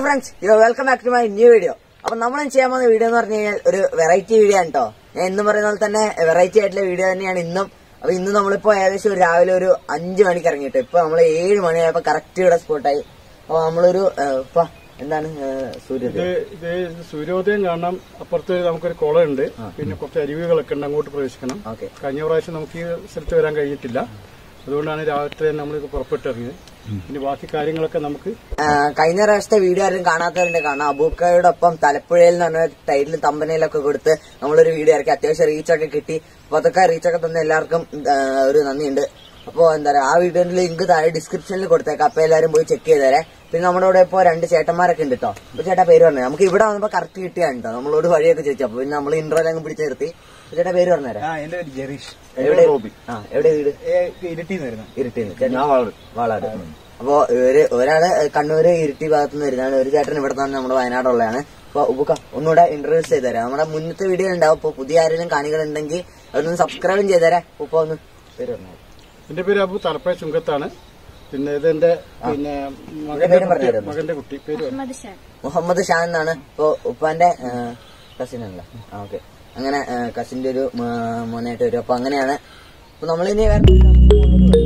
Friends welcome back to my new video അപ്പൊ നമ്മൾ ചെയ്യാൻ പോകുന്ന വീഡിയോ എന്ന് പറഞ്ഞു കഴിഞ്ഞാൽ ഒരു വെറൈറ്റി വീഡിയോ ആണ് കേട്ടോ ഞാൻ എന്നും പറയുന്ന പോലെ തന്നെ വെറൈറ്റി ആയിട്ടുള്ള വീഡിയോ തന്നെയാണ് ഇന്നും അപ്പൊ ഇന്ന് നമ്മളിപ്പോ ഏകദേശം ഒരു രാവിലെ ഒരു അഞ്ചു മണിക്ക് ഇറങ്ങിയിട്ട് ഇപ്പൊ നമ്മൾ ഏഴ് മണിയായപ്പോ കറക്റ്റ് ഇവിടെ സ്പോട്ടായി അപ്പൊ നമ്മളൊരു ഏഹ്, ഇപ്പൊ എന്താണ് ഏഹ്, സൂര്യോദയം ഇത് ഇത് സൂര്യോദയം കാണാം അപ്പുറത്ത് നമുക്കൊരു കുളമുണ്ട് പിന്നെ കുറച്ച് അരുവികളൊക്കെ ഉണ്ട് അങ്ങോട്ട് പ്രവേശിക്കണം ഓക്കെ കഴിഞ്ഞ പ്രാവശ്യം നമുക്ക് ഈ സ്ഥലത്ത് വരാൻ കഴിഞ്ഞിട്ടില്ല അതുകൊണ്ടാണ് രാത്രി നമ്മൾ പുറപ്പെട്ടിറങ്ങിയത് ഇനി ബാക്കി കാര്യങ്ങളൊക്കെ നമുക്ക് ആഹ് കഴിഞ്ഞ പ്രാവശ്യത്തെ വീഡിയോ ആരും കാണാത്തവരുണ്ട് കാണാം അബൂക്കയോടൊപ്പം തലപ്പുഴയിൽ എന്ന് പറഞ്ഞ ടൈറ്റിലും തമ്പനയിലൊക്കെ കൊടുത്ത് നമ്മളൊരു വീഡിയോ ഇറക്കി അത്യാവശ്യം റീച്ചൊക്കെ കിട്ടി അപ്പൊ അതൊക്കെ റീച്ചൊക്കെ തന്ന എല്ലാവർക്കും ആഹ് ഒരു നന്ദിയുണ്ട് അപ്പോ എന്താ പറയാ ആ വീഡിയോന്റെ ലിങ്ക് താഴെ ഡിസ്ക്രിപ്ഷനിൽ കൊടുത്തേക്കാം അപ്പൊ എല്ലാവരും പോയി ചെക്ക് ചെയ്തേരെ പിന്നെ നമ്മുടെ കൂടെ ഇപ്പോ രണ്ട് ചേട്ടന്മാരൊക്കെ ഉണ്ട് കേട്ടോ അപ്പൊ ചേട്ടാ പേര് പറഞ്ഞു നമുക്ക് ഇവിടെ വന്നപ്പോ കറക്റ്റ് കിട്ടിയാണ് കേട്ടോ നമ്മളോട് വഴിയൊക്കെ ചോദിച്ചു അപ്പൊ പിന്നെ നമ്മൾ ഇൻട്രോയിൽ അങ്ങ് പിടിച്ച് നിർത്തി അപ്പൊ ചേട്ടാ പേര് പറഞ്ഞുതരാം ആ എന്റെ പേര് ജെറീഷ് എവിടെ ആ എവിടെ വീട് ഇരട്ടിന്ന് വരുന്നത് ഇരുട്ടിന്ന് ഞാൻ വാളാട് അപ്പോ ഇവര് ഒരാള് കണ്ണൂര് ഇരുട്ടി ഭാഗത്ത് നിന്ന് വരുന്നതാണ് ഒരു ചേട്ടൻ ഇവിടെ തന്നെ നമ്മുടെ വയനാടുള്ളതാണ് അപ്പൊ ഉബുക്ക ഒന്നുകൂടെ ഇന്റർവ്യൂസ് ചെയ്തുതരാം നമ്മുടെ മുന്നത്തെ വീഡിയോ ഉണ്ടാവും അപ്പൊ പുതിയ ആരെങ്കിലും കാണികൾ ഉണ്ടെങ്കിൽ അതൊന്ന് സബ്സ്ക്രൈബും ചെയ്തുതരാം ഉപ്പ ഒന്ന് പേര് പറഞ്ഞോ. എന്റെ പേര് അബു തലപ്പുഴ ചുങ്കത്താണ് പിന്നെ ഇത് എന്റെ പിന്നെ മകന്റെ പേരും കുട്ടി പറഞ്ഞുതരുമോ? മകന്റെ കുട്ടി പേര് പറഞ്ഞു. മുഹമ്മദ് ഷാൻ എന്നാണ് ഇപ്പൊ ഉപ്പാന്റെ കസിൻ ആണല്ലോ ആ ഓക്കെ അങ്ങനെ കസിന്റെ ഒരു മ- മോനായിട്ട് വരും അപ്പൊ അങ്ങനെയാണ് അപ്പൊ നമ്മളിനി വേറെ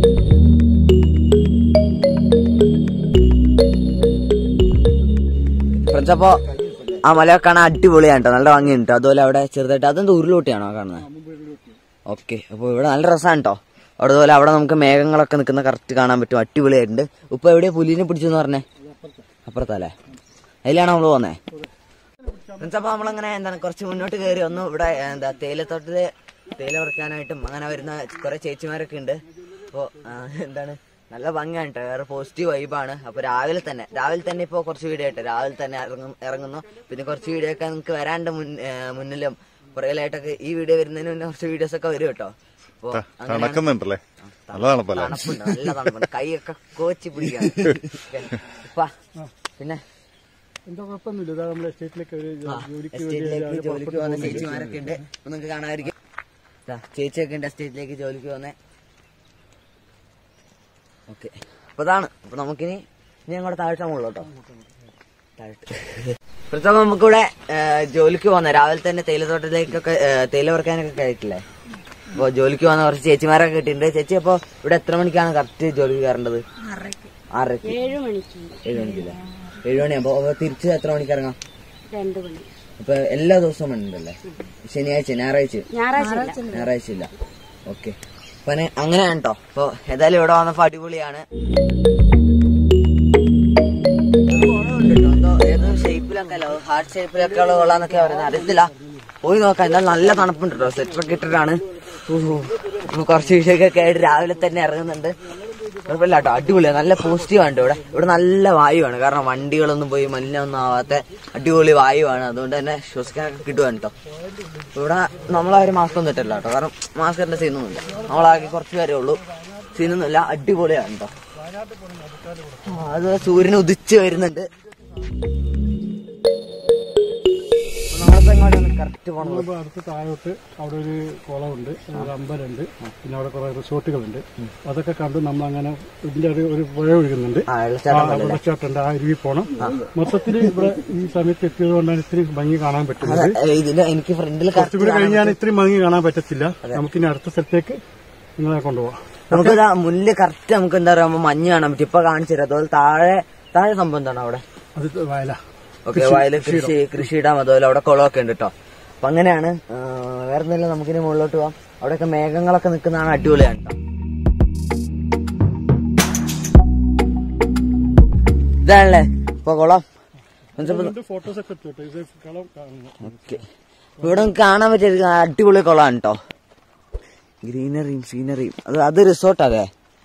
ഫ്രണ്ട്സ് അപ്പൊ ആ മലയൊക്കെ കാണാൻ അടിപൊളിയാണ് കേട്ടോ നല്ല ഭംഗിയുണ്ട് ട്ടോ. അതുപോലെ അവിടെ ചെറുതായിട്ട് അതെന്താ ഉരുളൂട്ടിയാണോ കാണുന്നത് ഓക്കെ അപ്പൊ ഇവിടെ നല്ല രസമാണ് കേട്ടോ അവിടെ അതുപോലെ അവിടെ നമുക്ക് മേഘങ്ങളൊക്കെ നിൽക്കുന്ന കറക്റ്റ് കാണാൻ പറ്റും അടിപൊളിയായിട്ടുണ്ട് ഉപ്പ എവിടെയാ പുലിനെ പിടിച്ചെന്ന് പറഞ്ഞേ അപ്പുറത്തല്ലേ അതിലാണ് നമ്മൾ പോകുന്നത് ഫ്രണ്ട്സ് അപ്പൊ നമ്മളങ്ങനെ എന്താണ് കുറച്ച് മുന്നോട്ട് കയറി വന്നു ഇവിടെ എന്താ തേയിലത്തോട്ടത്തില് തേയില പറിക്കാനായിട്ടും അങ്ങനെ വരുന്ന കുറെ ചേച്ചിമാരൊക്കെ ഉണ്ട് അപ്പോ ആ, എന്താണ് നല്ല ഭംഗിയാണ് കേട്ടോ വേറെ പോസിറ്റീവ് വൈബാണ് അപ്പൊ രാവിലെ തന്നെ രാവിലെ തന്നെ ഇപ്പൊ കുറച്ച് വീഡിയോ ആയിട്ട് രാവിലെ തന്നെ ഇറങ്ങും ഇറങ്ങുന്നു പിന്നെ കുറച്ച് വീഡിയോ ഒക്കെ നിങ്ങൾക്ക് വരാണ്ട് മുൻ ഏ, മുന്നിലും പുറകിലായിട്ടൊക്കെ ഈ വീഡിയോ വരുന്നതിന് മുന്നേ കുറച്ച് വീഡിയോസ് ഒക്കെ വരും കേട്ടോ അപ്പൊ അങ്ങനെയാണ് തണക്കുന്നുണ്ടല്ലേ നല്ല തണുപ്പല്ലേ തണുപ്പുണ്ട് നല്ല തണുപ്പുണ്ട് കൈയൊക്കെ കോച്ചി പിടിക്കാം ഉപ്പാ, പിന്നെ എന്താ കുഴപ്പമൊന്നുമില്ല ഇതാ നമ്മുടെ എസ്റ്റേറ്റിലേക്ക് ഒരു ജോലിക്ക് വേണ്ടി എസ്റ്റേറ്റിലേക്ക് രാവിലെ ജോലിക്ക് പോകുന്ന ചേച്ചിമാരൊക്കെ ഉണ്ട് അപ്പൊ നിങ്ങൾക്ക് കാണാതിരിക്കും ദാ, ചേച്ചിയൊക്കെ ഉണ്ട് എസ്റ്റേറ്റിലേക്ക് ജോലിക്ക് പോകുന്നേ ഓക്കെ അപ്പൊ അതാണ് അപ്പൊ നമുക്കിനി ഇനി അങ്ങോട്ട് താഴ്ച മുകളിലോട്ടോ പ്രത്യേകം നമുക്കിവിടെ ഏ, ജോലിക്ക് പോകുന്ന രാവിലെ തന്നെ തേയിലത്തോട്ടത്തിലേക്കൊക്കെ ഏ, തേയില പറിക്കാനൊക്കെ കഴിക്കില്ലേ അപ്പൊ ജോലിക്ക് പോകുന്ന കുറച്ച് ചേച്ചിമാരൊക്കെ കിട്ടിയിട്ടുണ്ട് ചേച്ചി അപ്പൊ ഇവിടെ എത്ര മണിക്കാണ് കറക്റ്റ് ജോലിക്ക് കയറേണ്ടത് ആറരക്ക് ഏഴ് മണിക്ക് ഏഴ് മണിക്കില്ല ഏഴ് മണിയാകുമ്പോ അപ്പൊ തിരിച്ച് എത്ര മണിക്ക് ഇറങ്ങാം രണ്ട് മണി അപ്പൊ എല്ലാ ദിവസവും ഉണ്ടല്ലേ ശനിയാഴ്ച ഞായറാഴ്ച ഞായറാഴ്ച ഞായറാഴ്ച ഇല്ല ഓക്കെ അപ്പൊ നെ- അങ്ങനെയാണ് കേട്ടോ അപ്പൊ ഏതായാലും ഇവിടെ വന്നപ്പോ അടിപൊളിയാണ് ഏതോ ഷേപ്പിലൊക്കെ അല്ല ഹാർട്ട് ഷേപ്പിലൊക്കെ ഉള്ള കൊള്ളാന്നൊക്കെ പറയുന്നത് അറിയത്തില്ല പോയി നോക്കാം എന്തായാലും നല്ല തണുപ്പുണ്ട് കേട്ടോ സ്വെറ്ററൊക്കെ ഇട്ടിട്ടാണ് ഊഹ്. അപ്പൊ കുറച്ച് വിഷയൊക്കെ ആയിട്ട് രാവിലെ തന്നെ ഇറങ്ങുന്നുണ്ട് കുഴപ്പമില്ല കേട്ടോ അടിപൊളിയാണ് നല്ല പോസിറ്റീവ് ആണ് ഇവിടെ ഇവിടെ നല്ല വായുവാണ് കാരണം വണ്ടികളൊന്നും പോയി മലിനൊന്നും ആവാത്ത അടിപൊളി വായുവാണ് അതുകൊണ്ട് തന്നെ ശ്വസിക്കാനൊക്കെ കിട്ടുവാണ് കേട്ടോ ഇവിടെ നമ്മളാരും മാസ്ക് ഒന്നും ഇട്ടില്ല കേട്ടോ കാരണം മാസ്കിന്റെ സീനൊന്നുമില്ല നമ്മളാകെ കുറച്ച് പേരേ ഉള്ളൂ സീനൊന്നുമില്ല അടിപൊളിയാണ് കേട്ടോ ആ, അത് സൂര്യൻ ഉദിച്ച് വരുന്നുണ്ട് നമ്മളിപ്പോ എങ്ങോട്ടാണ് കറക്റ്റ് പോണത് നമ്മളിപ്പോ അടുത്ത് താഴോട്ട് അവിടെ ഒരു കുളമുണ്ട് ഒരു അമ്പലമുണ്ട് പിന്നെ അവിടെ കുറെ റിസോർട്ടുകളുണ്ട് അതൊക്കെ കണ്ട് നമ്മൾ അങ്ങനെ ഇതിന്റെ ഒരു ഒരു പുഴ ഒഴുകുന്നുണ്ട് ആ ആ വെള്ളച്ചാട്ടം പോലെ അല്ലേ? വെള്ളച്ചാട്ടുണ്ട് ആ അരുവി പോണം മൊത്തത്തിൽ ഇവിടെ ഈ സമയത്ത് എത്തിയത് കൊണ്ടാണ് ഇത്രയും ഭംഗി കാണാൻ പറ്റുന്നത് അതെ, ഇതിന്റെ എനിക്ക് ഫ്രണ്ടിൽ കുറച്ചും കൂടി കഴിഞ്ഞാൽ ഇത്രയും ഭംഗി കാണാൻ പറ്റത്തില്ല നമുക്കിനി അടുത്ത സ്ഥലത്തേക്ക് നിങ്ങളെ കൊണ്ടുപോകാം നമുക്ക് ഇതാ മുന്നില് കറക്റ്റ് നമുക്ക് എന്താ പറയാ മഞ്ഞ് കാണാൻ പറ്റും ഇപ്പൊ കാണിച്ചു തരാം അതുപോലെ താഴെ താഴെ സംഭവം എന്താണ് അവിടെ അത് വയല ഓക്കെ വയല് കൃഷി കൃഷിയിടാം അതുപോലെ അവിടെ കുളമൊക്കെ ഉണ്ട് കേട്ടോ അപ്പൊ അങ്ങനെയാണ് ആ, വേറെ എന്തെങ്കിലും നമുക്കിനി മുകളിലോട്ട് പോവാം അവിടെയൊക്കെ മേഘങ്ങളൊക്കെ നിൽക്കുന്നതാണ് അടിപൊളിയാണ് കേട്ടോ ഇതാണല്ലേ ഇപ്പൊ കുളം ഫോട്ടോസ് ഒക്കെ എടുത്തോട്ടെ ഇത് കളം കാണുന്നു ഓക്കെ ഇവിടെ നമുക്ക് കാണാൻ പറ്റിയ ഒരു അടിപൊളി കുളമാണ് കേട്ടോ ഗ്രീനറിയും സീനറിയും അത് അത് റിസോർട്ട് അതെ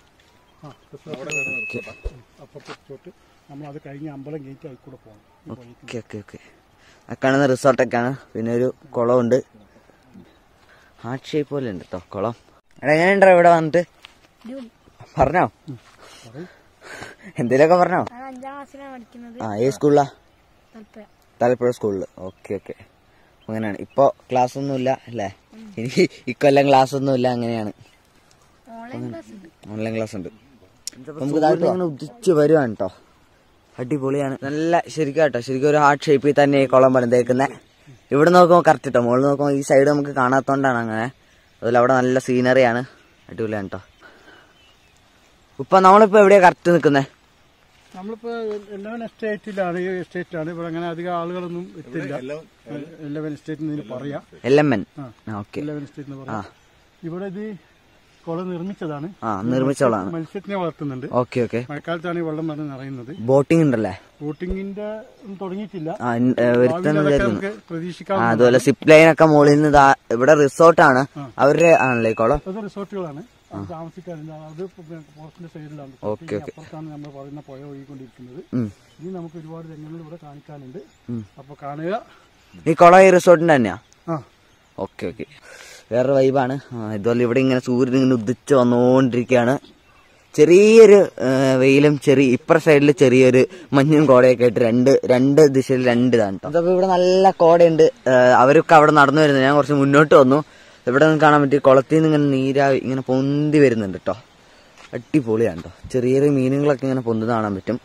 അപ്പുറത്തെ റിസോർട്ട് നമ്മൾ അത് കഴിഞ്ഞ് അമ്പലം ഗേറ്റ് ആയി കൂടെ പോകണം ഓക്കെ ഓക്കെ ഓക്കെ ആ കാണുന്ന റിസോർട്ടൊക്കെയാണ് പിന്നെ ഒരു കുളമുണ്ട് ഹാർട്ട് ഷേപ്പ് പോലെ ഉണ്ട് കേട്ടോ കുളം എടാ എങ്ങനെയുണ്ടോ ഇവിടെ വന്നിട്ട് പറഞ്ഞോ എന്തേലൊക്കെ പറഞ്ഞോ അഞ്ചാം ക്ലാസ്സിലാണ് പഠിക്കുന്നത് ആ ഏത് സ്കൂളിലാ തലപ്പുഴ തലപ്പുഴ സ്കൂളിൽ ഓക്കെ ഓക്കെ അങ്ങനെയാണ് ഇപ്പൊ ക്ലാസ് ഒന്നുമില്ല അല്ലേ എനിക്ക് ഇക്കൊല്ലം ക്ലാസ് ഒന്നുമില്ല അങ്ങനെയാണ് ഓൺലൈൻ ക്ലാസ് ഉണ്ട് ഓൺലൈൻ ക്ലാസ് ഉണ്ട് നമുക്ക് ഇതായിട്ട് ഇങ്ങനെ ഉദിച്ച് വരുവാണ് കേട്ടോ അടിപൊളിയാണ് നല്ല ശരിക്കും കേട്ടോ ശരിക്കും ഒരു ഹാർട്ട് ഷേപ്പിൽ തന്നെ ഈ കുളം പണിതേക്കുന്നത് ഇവിടെ നോക്കുമ്പോൾ കറക്റ്റ് കേട്ടോ മുകളിൽ നോക്കുമ്പോൾ ഈ സൈഡ് നമുക്ക് കാണാത്തോണ്ടാണ് അങ്ങനെ അതുപോലെ അവിടെ നല്ല സീനറിയാണ് അടിപൊളിയാണ് കേട്ടോ ഇപ്പൊ നമ്മളിപ്പോ എവിടെയാ കറക്റ്റ് നിൽക്കുന്നത് നമ്മളിപ്പോ എലവൻ എസ്റ്റേറ്റിലാണ് ഈ എസ്റ്റേറ്റിലാണ് ഇവിടെ അങ്ങനെ അധികം ആളുകളൊന്നും എത്തില്ല എലവൻ എസ്റ്റേറ്റ് എന്ന് പറയാം എൽ എം എൻ ആ. ഓക്കെ എലവൻ എസ്റ്റേറ്റ് എന്ന് പറയാം ഇവിടെ ഇത് കുളം നിർമ്മിച്ചതാണ് ആ നിർമ്മിച്ചോളാണ് മത്സ്യത്തിനെ വളർത്തുന്നുണ്ട് ഓക്കെ ഓക്കെ മഴക്കാലത്താണ് ഈ വെള്ളം വന്ന് നിറയുന്നത് ബോട്ടിംഗ് ഉണ്ടല്ലേ ബോട്ടിങ്ങിന്റെ ഒന്നും തുടങ്ങിയിട്ടില്ല ആ ഇൻ- ഏ, വരുത്താന്ന് ഭാവിയിൽ അതൊക്കെ വിചാരിക്കുന്നു നമുക്ക് പ്രതീക്ഷിക്കാം ആ അതുപോലെ സിപ്പ് ലൈൻ ഒക്കെ മുകളിൽ നിന്ന് ദാ ഇവിടെ റിസോർട്ടാണ് അവരുടെ ആണല്ലേ ഈ കുളം അത് റിസോർട്ടുകളാണ് അത് താമസിക്കാറില്ല അത് പോസ്റ്റിന്റെ സൈഡിലാണ് ഓക്കെ, ഓക്കെ. അപ്പുറത്താണ് നമ്മൾ പറയുന്ന പുഴ ഒഴുകിക്കൊണ്ടിരിക്കുന്നത് ഉം. ഇനി നമുക്ക് ഒരുപാട് രംഗങ്ങൾ ഇവിടെ കാണിക്കാനുണ്ട് അപ്പൊ കാണുക ഈ കുളം ഈ റിസോർട്ടിന്റെ തന്നെയാ ആ ഓക്കെ ഓക്കെ വേറെ വൈബാണ് ഇതുപോലെ ഇവിടെ ഇങ്ങനെ സൂര്യൻ ഇങ്ങനെ ഉദിച്ച് വന്നുകൊണ്ടിരിക്കുകയാണ് ചെറിയൊരു ആ, വെയിലും ചെറിയ ഇപ്പുറ സൈഡിൽ ചെറിയൊരു മഞ്ഞും കോടയൊക്കെ ആയിട്ട് രണ്ട് രണ്ട് ദിശയിൽ രണ്ട് ഇതാണ് കേട്ടോ അപ്പൊ ഇവിടെ നല്ല കോടയുണ്ട് ആ, അവരൊക്കെ അവിടെ നടന്നു വരുന്നത് ഞാൻ കുറച്ച് മുന്നോട്ട് വന്നു ഇവിടെ നിന്ന് കാണാൻ പറ്റി കുളത്തിൽ നിന്ന് ഇങ്ങനെ നീരാവി ഇങ്ങനെ പൊന്തി വരുന്നുണ്ട് കേട്ടോ അടിപൊളിയാണ് കേട്ടോ ചെറിയ ചെറിയ മീനുകളൊക്കെ ഇങ്ങനെ പൊന്തുന്ന കാണാൻ പറ്റും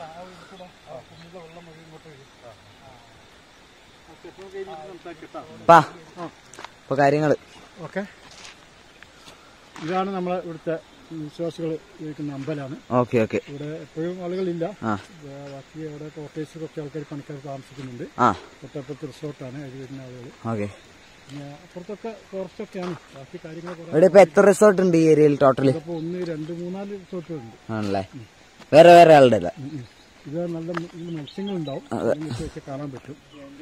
പാ ഇപ്പൊ കാര്യങ്ങള് ഓക്കെ ഇതാണ് നമ്മളെ ഇവിടുത്തെ വിശ്വാസികൾ ഉപയോഗിക്കുന്ന അമ്പലമാണ് ഓക്കെ ഓക്കെ ഇവിടെ എപ്പോഴും ആളുകളില്ല ആ ഏ, ബാക്കി അവിടെ കോട്ടേഴ്സ് കുറച്ച് ആൾക്കാർ പണിക്കാർ താമസിക്കുന്നുണ്ട് ആ തൊട്ടപ്പുറത്ത് റിസോർട്ടാണ് അതിൽ വരുന്ന ആളുകൾ ഓക്കെ പിന്നെ അപ്പുറത്തൊക്കെ ഫോറസ്റ്റൊക്കെയാണ് ബാക്കി കാര്യങ്ങൾ കുറെ ഇവിടെ ഇപ്പൊ എത്ര റിസോർട്ട് ഉണ്ട് ഈ ഏരിയയിൽ ടോട്ടലി ഇപ്പോൾ ഒന്ന് രണ്ട് മൂന്നാല് റിസോർട്ടുകളുണ്ട് ആണല്ലേ വേറെ വേറെ ആളുടെ അല്ല ഉം, ഉം. ഇത് നല്ല മ- ഇതിൽ മത്സ്യങ്ങളുണ്ടാവും അതിനൊക്കെ വെച്ച് കാണാൻ പറ്റും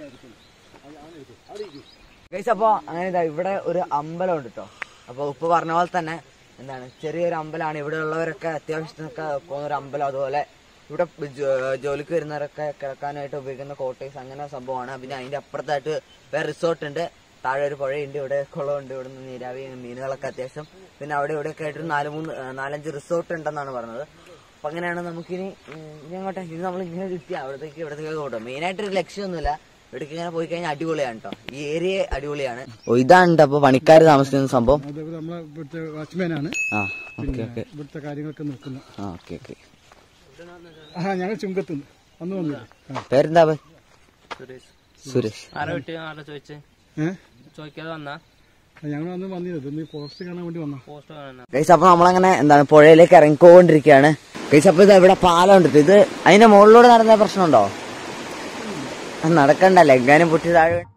ഗൈസ് അപ്പൊ അങ്ങനെ ഇതാ ഇവിടെ ഒരു അമ്പലം ഉണ്ട് കേട്ടോ അപ്പൊ ഉപ്പ് പറഞ്ഞ പോലെ തന്നെ എന്താണ് ചെറിയൊരു അമ്പലമാണ് ഇവിടെ ഉള്ളവരൊക്കെ അത്യാവശ്യത്തിനൊക്കെ പോകുന്ന ഒരു അമ്പലം അതുപോലെ ഇവിടെ ജോ- ജോലിക്ക് വരുന്നവരൊക്കെ കിടക്കാനായിട്ട് ഉപയോഗിക്കുന്ന കോട്ടേഴ്സ് അങ്ങനെ സംഭവമാണ് പിന്നെ അതിന്റെ അപ്പുറത്തായിട്ട് വേറെ റിസോർട്ട് ഉണ്ട് താഴെ ഒരു പുഴയുണ്ട് ഇവിടെ കുളമുണ്ട് ഇവിടെ നിന്ന് നീരാവി മീനുകളൊക്കെ അത്യാവശ്യം പിന്നെ അവിടെ ഇവിടെയൊക്കെ ആയിട്ട് ഒരു നാല് മൂന്ന് ആ, നാലഞ്ച് റിസോർട്ട് ഉണ്ടെന്നാണ് പറഞ്ഞത് അപ്പൊ അങ്ങനെയാണ് നമുക്കിനി ഉം, ഇനി അങ്ങോട്ടെ ഇത് നമ്മൾ ഇങ്ങനെ ചുറ്റി അവിടത്തേക്ക് ഇവിടത്തേക്ക് പോകട്ടോ മെയിൻ ആയിട്ടൊരു ലക്ഷ്യമൊന്നുമില്ല ഇവിടേക്ക് ഇങ്ങനെ പോയി കഴിഞ്ഞാൽ അടിപൊളിയാണ് കേട്ടോ ഈ ഏരിയ അടിപൊളിയാണ് ഓ ഇതാണ് അപ്പൊ പണിക്കാർ താമസിക്കുന്ന സംഭവം അതേപോലെ നമ്മളെ ഇവിടുത്തെ വാച്ച്മാനാണ് ആ ഓക്കെ ഓക്കെ ഇവിടുത്തെ കാര്യങ്ങളൊക്കെ നോക്കുന്നത് ആ ഓക്കെ ഓക്കെ ആ ഞങ്ങൾ ചുങ്കത്തുനിന്ന് അന്ന് വന്നില്ല ആ. പേരെന്താ ബേ? സുരേഷ് ആരെ വിട്ട് ആരെ ചോദിച്ച് ഏ ചോദിക്കാതെ വന്നാ ഞങ്ങൾ അന്ന് വന്നിരുന്നത് ഇന്ന് ഫോറസ്റ്റ് കാണാൻ വേണ്ടി വന്ന പോസ്റ്റ് കാണാൻ ഗൈസ് അപ്പൊ നമ്മളങ്ങനെ എന്താണ് പുഴയിലേക്ക് ഇറങ്ങിക്കൊണ്ടിരിക്കുകയാണ് ഗൈസ് അപ്പൊ ഇത് ഇവിടെ പാലം ഉണ്ട് ഇത് അതിന്റെ മുകളിലൂടെ നടന്ന പ്രശ്നമുണ്ടോ ആ, നടക്കണ്ടല്ലേ എങ്ങാനും പൊട്ടി താഴെ വീണ്-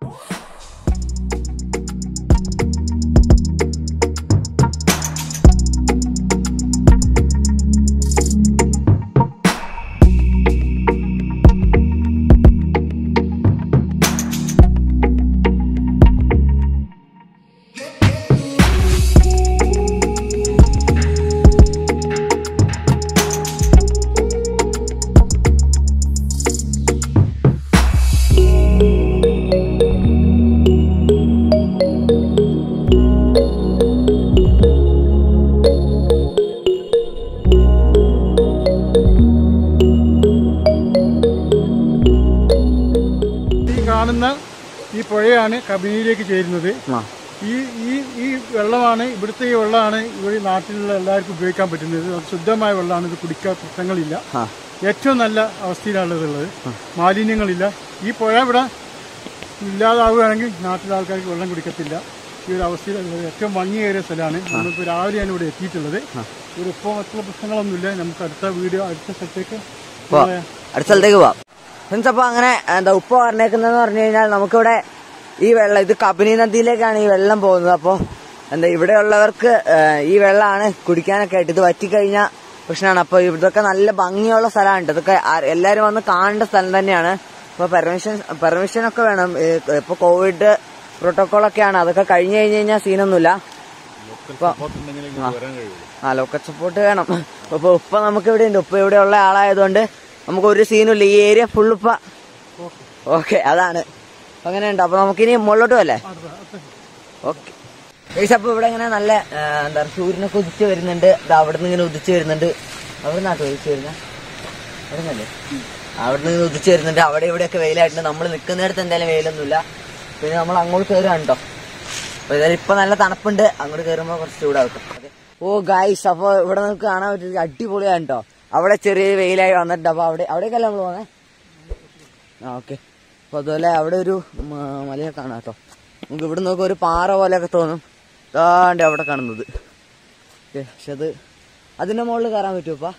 ഈ കാണുന്ന ഈ പുഴയാണ് കബനിയിലേക്ക് ചേരുന്നത് ആ ഈ ഈ ഈ വെള്ളമാണ് ഇവിടുത്തെ ഈ വെള്ളമാണ് ഇവിടെ ഈ നാട്ടിലുള്ള എല്ലാവർക്കും ഉപയോഗിക്കാൻ പറ്റുന്നത് അത് ശുദ്ധമായ വെള്ളമാണ് ഇത് കുടിക്കാൻ പ്രശ്നങ്ങളില്ല ആ ഏറ്റവും നല്ല അവസ്ഥയിലാണ് ഉള്ളത് മാലിന്യങ്ങളില്ല ഈ പുഴ ഇവിടെ ഇല്ലാതാവുകയാണെങ്കിൽ നാട്ടിലെ ആൾക്കാർക്ക് വെള്ളം കുടിക്കത്തില്ല ഈ ഒരു അവസ്ഥയിൽ ഉള്ളത് ഏറ്റവും ഭംഗിയേറിയ സ്ഥലമാണ് നമ്മളിപ്പോൾ രാവിലെയാണ് ഇവിടെ എത്തിയിട്ടുള്ളത് ഇവിടെ ഇപ്പോൾ മറ്റുള്ള പ്രശ്നങ്ങളൊന്നുമില്ല നമുക്ക് അടുത്ത വീഡിയോ അടുത്ത സ്ഥലത്തേക്ക് പോവാം. അടുത്ത സ്ഥലത്തേക്ക് പോവാം ഫ്രണ്ട്സ് അപ്പൊ അങ്ങനെ എന്താ ഉപ്പ് പറഞ്ഞേക്കുന്നതെന്ന് പറഞ്ഞു കഴിഞ്ഞാൽ നമുക്കിവിടെ ഈ വെള്ളം ഇത് കബനി നദിയിലേക്കാണ് ഈ വെള്ളം പോകുന്നത് അപ്പോൾ എന്താ ഇവിടെയുള്ളവർക്ക് ഏഹ്, ഈ വെള്ളമാണ് കുടിക്കാനൊക്കെ ആയിട്ട് ഇത് വറ്റിക്കഴിഞ്ഞാൽ പ്രശ്നമാണ് അപ്പോൾ ഇതൊക്കെ നല്ല ഭംഗിയുള്ള സ്ഥലമാണ് ഇതൊക്കെ ആ- എല്ലാവരും വന്ന് കാണേണ്ട സ്ഥലം തന്നെയാണ് ഇപ്പോൾ പെർമിഷൻ പെർമിഷൻ ഒക്കെ വേണം ഇപ്പോൾ കോവിഡ് പ്രോട്ടോകോൾ ഒക്കെയാണ് അതൊക്കെ കഴിഞ്ഞു കഴിഞ്ഞ് കഴിഞ്ഞാൽ സീനൊന്നുമില്ല ഇപ്പൊ ആ ലോക്കൽ സപ്പോർട്ട് വേണം ഇപ്പൊ ഉപ്പ നമുക്ക് ഇവിടെ ഉണ്ട് ഉപ്പ ഇവിടെ ഉള്ള ആളായതുകൊണ്ട് നമുക്ക് ഒരു സീനും ഇല്ല ഈ ഏരിയ ഫുൾ ഉപ്പ ഓക്കെ അതാണ് അപ്പൊ അങ്ങനെയുണ്ട് അപ്പൊ നമുക്കിനി മുകളിലോട്ട് പോല്ലേ ഓക്കെ അപ്പൊ ഇവിടെ ഇങ്ങനെ നല്ല ആ, എന്താ പറയുക സൂര്യനൊക്കെ ഉദിച്ച് വരുന്നുണ്ട് ഇത് അവിടെ നിന്ന് ഇങ്ങനെ ഉദിച്ച് വരുന്നുണ്ട് അവിടെ നിന്നാട്ടോ ഉദിച്ച് വരുന്നത് അവിടെ നിന്നല്ലേ അവിടെ നിന്ന് ഇങ്ങനെ ഉദിച്ച് വരുന്നുണ്ട് അവിടെ ഇവിടെയൊക്കെ വെയിലായിട്ടുണ്ട് നമ്മൾ നിൽക്കുന്നിടത്ത് എന്തായാലും വെയിലൊന്നുമില്ല പിന്നെ നമ്മൾ അങ്ങോട്ട് കയറുകയാണ് കേട്ടോ അപ്പൊ ഇതായാലും ഇപ്പൊ നല്ല തണുപ്പുണ്ട് അങ്ങോട്ട് കയറുമ്പോ കുറച്ച് ചൂടാവും ഓ ഗായ്സ് അപ്പൊ ഇവിടെ നമുക്ക് കാണാൻ പറ്റുന്നത് അടിപൊളിയാണ് കേട്ടോ അവിടെ ചെറിയ വെയിലായി വന്നിട്ട് അപ്പൊ അവിടെ അവിടേക്കല്ല നമ്മൾ പോന്നെ ആ ഓക്കെ അപ്പൊ അതുപോലെ അവിടെ ഒരു മ- മലയൊക്കെ കാണാം കേട്ടോ നമുക്ക് ഇവിടെ നോക്കുമ്പോൾ ഒരു പാറ പോലെയൊക്കെ തോന്നും ഇതാണ്ട് അവിടെ കാണുന്നത് ഓക്കെ പക്ഷെ അത് അതിന്റെ മുകളിൽ കയറാൻ പറ്റുമോപ്പാ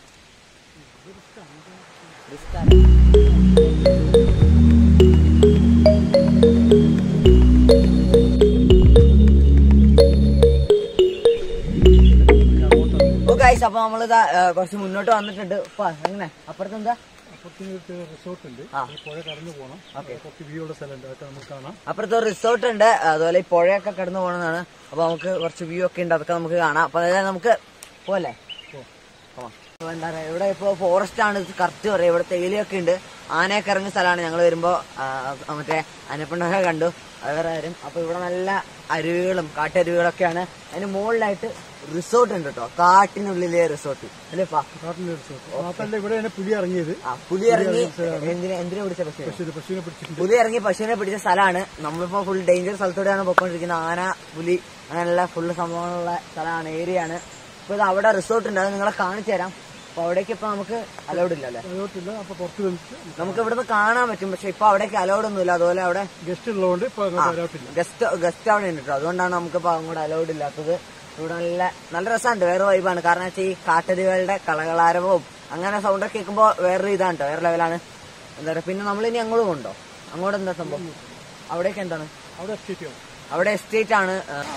ഓക്കെ അപ്പൊ നമ്മളിതാ ഏ, കുറച്ച് മുന്നോട്ട് വന്നിട്ടുണ്ട് ഉപ്പാ, എങ്ങനെ അപ്പുറത്ത് എന്താ അപ്പുറത്ത് റിസോർട്ട് ഉണ്ട് ആ. ഈ പുഴ കടന്നു പോകണം ഓക്കെ കുറച്ച് വ്യൂ ഉള്ള സ്ഥലമുണ്ട് അതൊക്കെ നമുക്ക് കാണാം അപ്പുറത്ത് ഒരു റിസോർട്ട് ഉണ്ട് അതുപോലെ ഈ പുഴയൊക്കെ കടന്നു പോകണമെന്നാണ് അപ്പൊ നമുക്ക് കുറച്ച് വ്യൂ ഒക്കെ ഉണ്ട് അതൊക്കെ നമുക്ക് കാണാം അപ്പൊ അതായത് നമുക്ക് പോലെ എന്താ പറയാ ഇവിടെ ഇപ്പൊ ഫോറസ്റ്റ് ആണ് കറക്റ്റ് പറയാം ഇവിടെ തേയിലയൊക്കെ ഉണ്ട് ആനയൊക്കെ ഇറങ്ങിയ സ്ഥലമാണ് ഞങ്ങൾ വരുമ്പോ ആ, മറ്റേ അനപ്പിണ്ണൊക്കെ കണ്ടു അത് വേറെ കാര്യം അപ്പൊ ഇവിടെ നല്ല അരുവികളും കാട്ടരുവികളൊക്കെയാണ് അതിന് മുകളിലായിട്ട് റിസോർട്ട് ഉണ്ട് കേട്ടോ കാട്ടിനുള്ളിലെ റിസോർട്ട് അല്ലേപ്പാ കാട്ടിലെ റിസോർട്ട് മാത്രമല്ല ഇവിടെ പുലി ഇറങ്ങിയത് ആ പുലി ഇറങ്ങി എന്തിനാ എന്തിനാ പിടിച്ച പക്ഷേ പശു- പശുവിനെ പിടിച്ചിട്ടുണ്ട് പുലി ഇറങ്ങി പശുവിനെ പിടിച്ച സ്ഥലമാണ് നമ്മളിപ്പോ ഫുൾ ഡേഞ്ചർ സ്ഥലത്തൂടെയാണ് പോയിക്കൊണ്ടിരിക്കുന്നത് ആന പുലി അങ്ങനെയുള്ള ഫുള്ള് സംഭവങ്ങളുള്ള സ്ഥലമാണ് ഏരിയ ആണ് ഇപ്പൊ ഇത് അവിടെ റിസോർട്ട് ഉണ്ട് അത് നിങ്ങളെ കാണിച്ചു തരാം അപ്പൊ അവിടേക്ക് ഇപ്പൊ നമുക്ക് അലൗഡ് ഇല്ല അല്ലേ റിസോർട്ടില്ല അപ്പൊ പുറത്ത് വന്നിട്ട് നമുക്ക് ഇവിടുന്ന് കാണാൻ പറ്റും പക്ഷെ ഇപ്പൊ അവിടേക്ക് അലൗഡ് ഒന്നുമില്ല അതുപോലെ അവിടെ ഗസ്റ്റ് ഉള്ളതുകൊണ്ട് ഇപ്പൊ അങ്ങോട്ട് വരാത്തില്ല ഗസ്റ്റ് ഗസ്റ്റ് അവിടെ ഉണ്ട് കേട്ടോ അതുകൊണ്ടാണ് നമുക്ക് ഇപ്പൊ അങ്ങോട്ട് അലൗഡ് ഇല്ലാത്തത് ഇവിടെ നല്ല നല്ല രസമുണ്ട് വേറെ വൈബാണ് കാരണം വെച്ചാൽ ഈ കാട്ടരുവികളുടെ കളകളാരവവും അങ്ങനെ സൗണ്ട് ഒക്കെ കേൾക്കുമ്പോ വേറൊരു ഇതാണ് കേട്ടോ വേറെ ലെവലാണ് എന്താ പറയാ പിന്നെ നമ്മൾ ഇനി അങ്ങോട്ട് കൊണ്ടോ അങ്ങോട്ട് എന്താ സംഭവം അവിടേക്ക് എന്താണ് അവിടെ എസ്റ്റേറ്റ് ആവും അവിടെ എസ്റ്റേറ്റ് ആണ്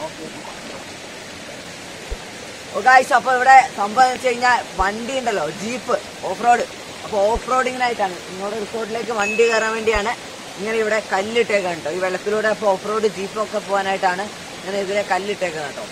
ഗായ്സ് അപ്പൊ ഇവിടെ സംഭവം എന്ന് വെച്ച് കഴിഞ്ഞാൽ വണ്ടി ഉണ്ടല്ലോ ജീപ്പ് ഓഫ് റോഡ് അപ്പൊ ഓഫ് റോഡിങ്ങിനായിട്ടാണ് ഇങ്ങോട്ട് റിസോർട്ടിലേക്ക് വണ്ടി കയറാൻ വേണ്ടിയാണ് ഇങ്ങനെ ഇവിടെ കല്ലിട്ടേക്കാണ് കേട്ടോ ഈ വെള്ളത്തിലൂടെ അപ്പൊ ഓഫ് റോഡ് ജീപ്പൊക്കെ പോകാനായിട്ടാണ് ഇങ്ങനെ ഇതിലെ കല്ലിട്ടേക്കുന്നത് കേട്ടോ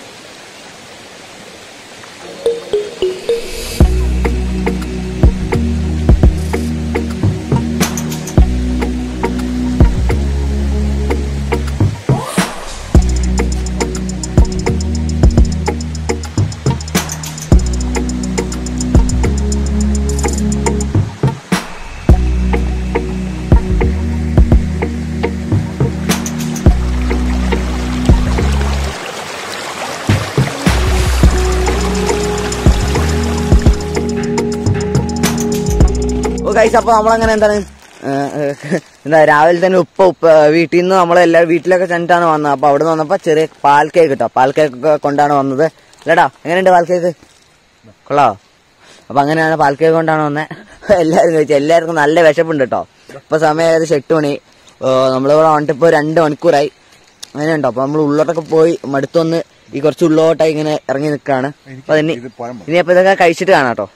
ഓ ഗൈസ് അപ്പൊ നമ്മളങ്ങനെ എന്താണ് ഏഹ്, ഏഹ്, എന്താ രാവിലെ തന്നെ ഉപ്പ ഉപ്പ വീട്ടിൽ നിന്ന് നമ്മളെല്ലാ വീട്ടിലൊക്കെ ചെന്നിട്ടാണ് വന്നത് അപ്പൊ അവിടെ നിന്ന് വന്നപ്പോ ചെറിയ പാൽ കേക്ക് കിട്ടോ പാൽ കേക്ക് ഒക്കെ കൊണ്ടാണ് വന്നത് അല്ലടാ എങ്ങനെയുണ്ട് പാൽ കേക്ക് കൊള്ളാവോ അപ്പൊ അങ്ങനെയാണ് പാൽ കേക്ക് കൊണ്ടാണ് വന്നത് എല്ലാരും കഴിച്ചു എല്ലാവർക്കും നല്ല വിശപ്പുണ്ട് കേട്ടോ ഇപ്പൊ സമയം ഏകദേശം എട്ട് മണി ഏഹ്, നമ്മളിവിടെ വന്നിട്ട് ഇപ്പൊ രണ്ട് മണിക്കൂറായി അങ്ങനെ ഉണ്ടോ അപ്പൊ നമ്മൾ ഉള്ളോട്ടൊക്കെ പോയി മടുത്തൊന്ന് ഈ കുറച്ച് ഉള്ളോട്ടായി ഇങ്ങനെ ഇറങ്ങി നിൽക്കുകയാണ് അപ്പൊ ഇനി ഇത് പഴം ഇനി അപ്പൊ ഇതൊക്കെ കഴിച്ചിട്ട് കാണാം കേട്ടോ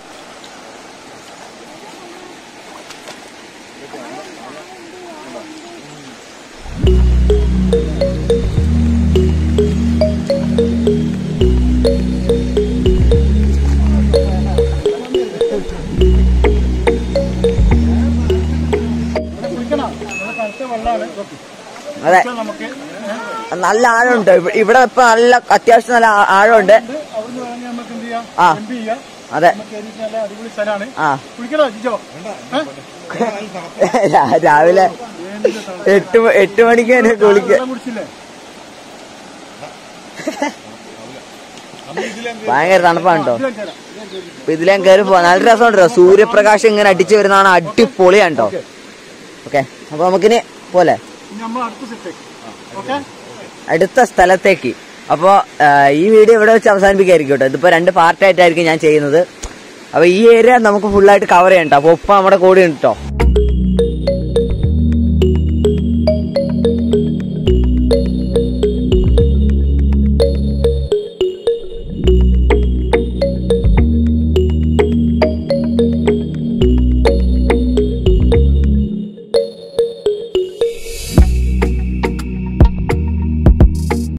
ഇവിടെ കുളിക്കണം ഇവിടെ കറുത്ത വെള്ളമാണ് അതെ നമുക്ക് നല്ല ആഴമുണ്ട് ഇവ- ഇവിടെ ഇപ്പൊ നല്ല അത്യാവശ്യം നല്ല ആ- ആഴമുണ്ട് ഇത് അവിടുന്ന് വേണമെങ്കിൽ നമുക്ക് എന്ത് ചെയ്യാം ആ. ജമ്പ് ചെയ്യാം അതെ നമുക്ക് കയറിയിട്ട് നല്ല അടിപൊളി സ്ഥലമാണ് ആ കുളിക്കണോ ജിജോ രാ- രാവിലെ എട്ട് മ- എട്ട് മണിക്ക് തന്നെ കുളിക്ക വെള്ളം കുടിച്ചില്ലേ ഭയങ്കര തണുപ്പാണ് കേട്ടോ ഇത് തരാം. അപ്പൊ ഇതിലേം കയറി പോവാ നല്ല രസമുണ്ട് കേട്ടോ സൂര്യപ്രകാശം ഇങ്ങനെ അടിച്ചു വരുന്നതാണ് അടിപൊളിയാണ് കേട്ടോ ഓക്കെ അപ്പൊ നമുക്കിനി പോലെ ഇനി നമ്മൾ അടുത്ത സെറ്റേക്ക് ഓക്കെ അടുത്ത സ്ഥലത്തേക്ക് അപ്പോ ഈ വീഡിയോ ഇവിടെ വെച്ച് അവസാനിപ്പിക്കായിരിക്കും കേട്ടോ ഇതിപ്പോ രണ്ട് പാർട്ടായിട്ടായിരിക്കും ഞാൻ ചെയ്യുന്നത് അപ്പൊ ഈ ഏരിയ നമുക്ക് ഫുള്ളായിട്ട് കവർ ചെയ്യണ്ട അപ്പൊ ഒപ്പം നമ്മുടെ കൂടെ ഉണ്ട് കേട്ടോ